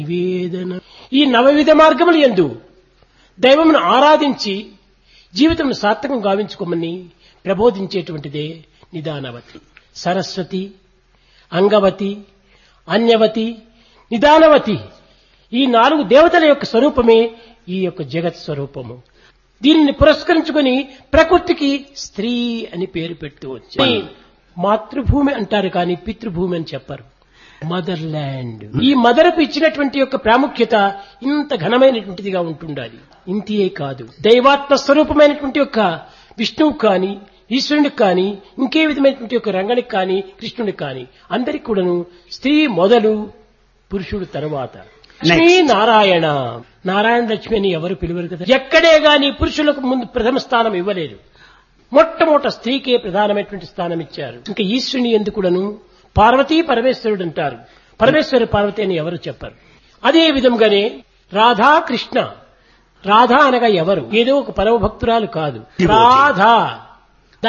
నివేదన ఈ నవవిధ మార్గములు ఎందు దైవమును ఆరాధించి జీవితం సార్థకం గావించుకోమని ప్రబోధించేటువంటిదే నిదానవతి సరస్వతి అంగవతి అన్యవతి నిదానవతి ఈ నాలుగు దేవతల యొక్క స్వరూపమే ఈ యొక్క జగత్ స్వరూపము దీనిని పురస్కరించుకొని ప్రకృతికి స్త్రీ అని పేరు పెడుతూ వచ్చాయి మాతృభూమి అంటారు కానీ పితృభూమి అని చెప్పరు మదర్ ల్యాండ్ ఈ మదర్కు ఇచ్చినటువంటి యొక్క ప్రాముఖ్యత ఇంత ఘనమైనటువంటిదిగా ఉంటుండాలి ఇంతియే కాదు దైవాత్మ స్వరూపమైనటువంటి యొక్క విష్ణువు కానీ ఈశ్వరునికి కానీ ఇంకే విధమైనటువంటి యొక్క రంగనికి కానీ కృష్ణునికి కానీ అందరికి కూడాను స్త్రీ మొదలు పురుషుడు తరువాత లక్ష్మీ నారాయణ నారాయణ లక్ష్మి అని ఎవరు పిలువరు కదా ఎక్కడే గాని పురుషులకు ముందు ప్రథమ స్థానం ఇవ్వలేదు మొట్టమొదట స్త్రీకే ప్రధానమైనటువంటి స్థానం ఇచ్చారు ఇంకా ఈశ్వరుని ఎందుకుడను పార్వతీ పరమేశ్వరుడు అంటారు పరమేశ్వర పార్వతి అని ఎవరు చెప్పరు అదే విధంగానే రాధా కృష్ణ రాధా అనగా ఎవరు ఏదో ఒక పరమ భక్తురాలు కాదు రాధా